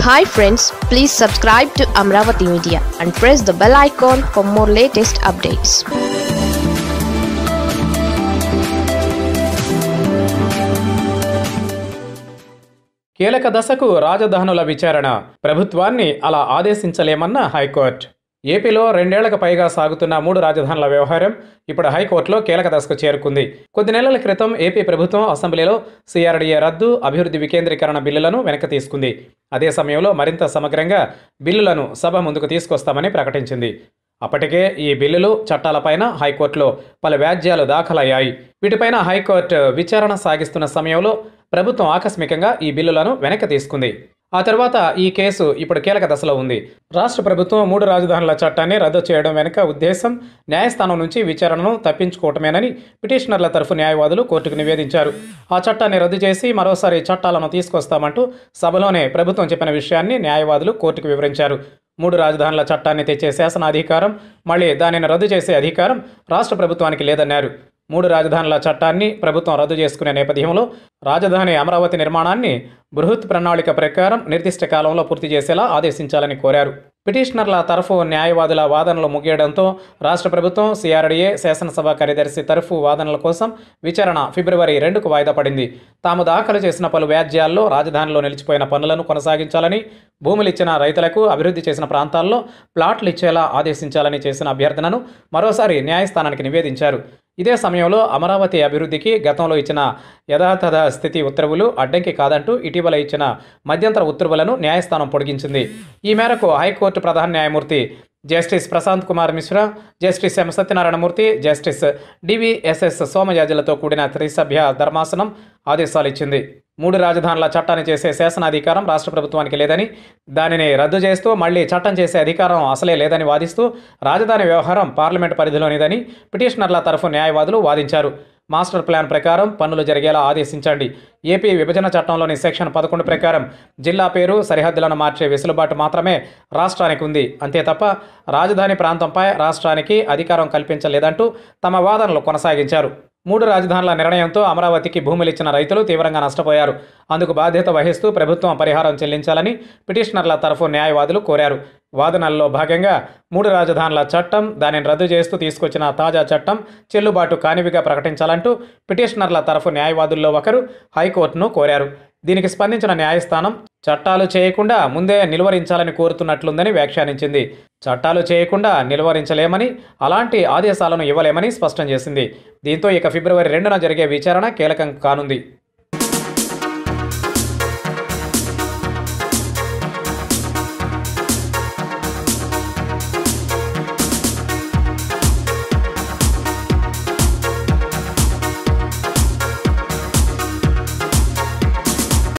hi friends please subscribe to Amaravati media and press the bell icon for more latest updates కీలక దశకు రాజధానుల విచారణ ప్రభుత్వాన్ని అలా ఆదేశించలేమన్న హైకోర్టు ఏపీలో రెండేళ్లకు పైగా సాగుతున్న మూడు రాజధానుల వ్యవహారం ఇప్పుడు హైకోర్టులో కీలక దశకు చేరుకుంది కొద్ది నెలల క్రితం ఏపీ ప్రభుత్వం అసెంబ్లీలో సిఆర్డీఏ రద్దు అభివృద్ధి వికేంద్రీకరణ బిల్లులను వెనక్కి తీసుకుంది అదే సమయంలో మరింత సమగ్రంగా బిల్లులను సభ ముందుకు తీసుకొస్తామని ప్రకటించింది అప్పటికే ఈ బిల్లులు చట్టాలపైన హైకోర్టులో పలు వ్యాజ్యాలు దాఖలయ్యాయి వీటిపైన హైకోర్టు విచారణ సాగిస్తున్న సమయంలో ప్రభుత్వం ఆకస్మికంగా ఈ బిల్లులను వెనక్కి తీసుకుంది ఆ తర్వాత ఈ కేసు ఇప్పుడు కీలక దశలో ఉంది రాష్ట్ర ప్రభుత్వం మూడు రాజధానుల చట్టాన్ని రద్దు చేయడం వెనుక ఉద్దేశం న్యాయస్థానం నుంచి విచారణను తప్పించుకోవటమేనని పిటిషనర్ల తరఫు న్యాయవాదులు కోర్టుకు నివేదించారు ఆ చట్టాన్ని రద్దు చేసి మరోసారి చట్టాలను తీసుకొస్తామంటూ సభలోనే ప్రభుత్వం చెప్పిన విషయాన్ని న్యాయవాదులు కోర్టుకు వివరించారు మూడు రాజధానుల చట్టాన్ని తెచ్చే శాసనాధికారం మళ్ళీ దానిని రద్దు చేసే అధికారం రాష్ట్ర ప్రభుత్వానికి లేదన్నారు మూడు రాజధానుల చట్టాన్ని ప్రభుత్వం రద్దు చేసుకునే నేపథ్యంలో రాజధాని అమరావతి నిర్మాణాన్ని బృహత్ ప్రణాళిక ప్రకారం నిర్దిష్ట కాలంలో పూర్తి చేసేలా ఆదేశించాలని కోరారు పిటిషనర్ల తరఫు న్యాయవాదుల వాదనలు ముగియడంతో రాష్ట్ర ప్రభుత్వం సిఆర్డీఏ శాసనసభ కార్యదర్శి తరఫు వాదనల కోసం విచారణ ఫిబ్రవరి రెండుకు వాయిదా పడింది తాము దాఖలు చేసిన పలు వ్యాజ్యాల్లో రాజధానిలో నిలిచిపోయిన పనులను కొనసాగించాలని భూములు ఇచ్చిన రైతులకు అభివృద్ధి చేసిన ప్రాంతాల్లో ప్లాట్లు ఇచ్చేలా ఆదేశించాలని చేసిన అభ్యర్థనను మరోసారి న్యాయస్థానానికి నివేదించారు ఇదే సమయంలో అమరావతి అభివృద్ధికి గతంలో ఇచ్చిన యథాతథ స్థితి ఉత్తర్వులు అడ్డంకి కాదంటూ ఇటీవల ఇచ్చిన మధ్యంతర ఉత్తర్వులను న్యాయస్థానం పొడిగించింది ఈ మేరకు హైకోర్టు ప్రధాన న్యాయమూర్తి justice Prashant Kumar Mishra justice M Satyanarayanamurthy justice DVSS సోమయాజులతో కూడిన త్రిసభ్య ధర్మాసనం ఆదేశాలు ఇచ్చింది మూడు రాజధానుల చట్టాన్ని చేసే శాసనాధికారం రాష్ట్ర ప్రభుత్వానికి లేదని దానిని రద్దు చేస్తూ మళ్లీ చట్టం చేసే అధికారం అసలే లేదని వాదిస్తూ రాజధాని వ్యవహారం పార్లమెంటు పరిధిలోనిదని పిటిషనర్ల తరఫు న్యాయవాదులు వాదించారు మాస్టర్ ప్లాన్ ప్రకారం పనులు జరిగేలా ఆదేశించండి ఏపీ విభజన చట్టంలోని సెక్షన్ పదకొండు ప్రకారం జిల్లా పేరు సరిహద్దులను మార్చే వెసులుబాటు మాత్రమే రాష్ట్రానికి ఉంది అంతే తప్ప రాజధాని ప్రాంతంపై రాష్ట్రానికి అధికారం కల్పించలేదంటూ తమ వాదనలు కొనసాగించారు మూడు రాజధానుల నిర్ణయంతో అమరావతికి భూములు ఇచ్చిన రైతులు తీవ్రంగా నష్టపోయారు అందుకు బాధ్యత వహిస్తూ ప్రభుత్వం పరిహారం చెల్లించాలని పిటిషనర్ల తరఫు న్యాయవాదులు కోరారు వాదనల్లో భాగంగా మూడు రాజధానుల చట్టం దానిని రద్దు చేస్తూ తీసుకొచ్చిన తాజా చట్టం చెల్లుబాటు కానివిగా ప్రకటించాలంటూ పిటిషనర్ల తరఫు న్యాయవాదుల్లో ఒకరు హైకోర్టును కోరారు దీనికి స్పందించిన న్యాయస్థానం చట్టాలు చేయకుండా ముందే నిలువరించాలని కోరుతున్నట్లుందని వ్యాఖ్యానించింది చట్టాలు చేయకుండా నిలువరించలేమని అలాంటి ఆదేశాలను ఇవ్వలేమని స్పష్టం చేసింది దీంతో ఇక ఫిబ్రవరి రెండున జరిగే విచారణ కీలకం కానుంది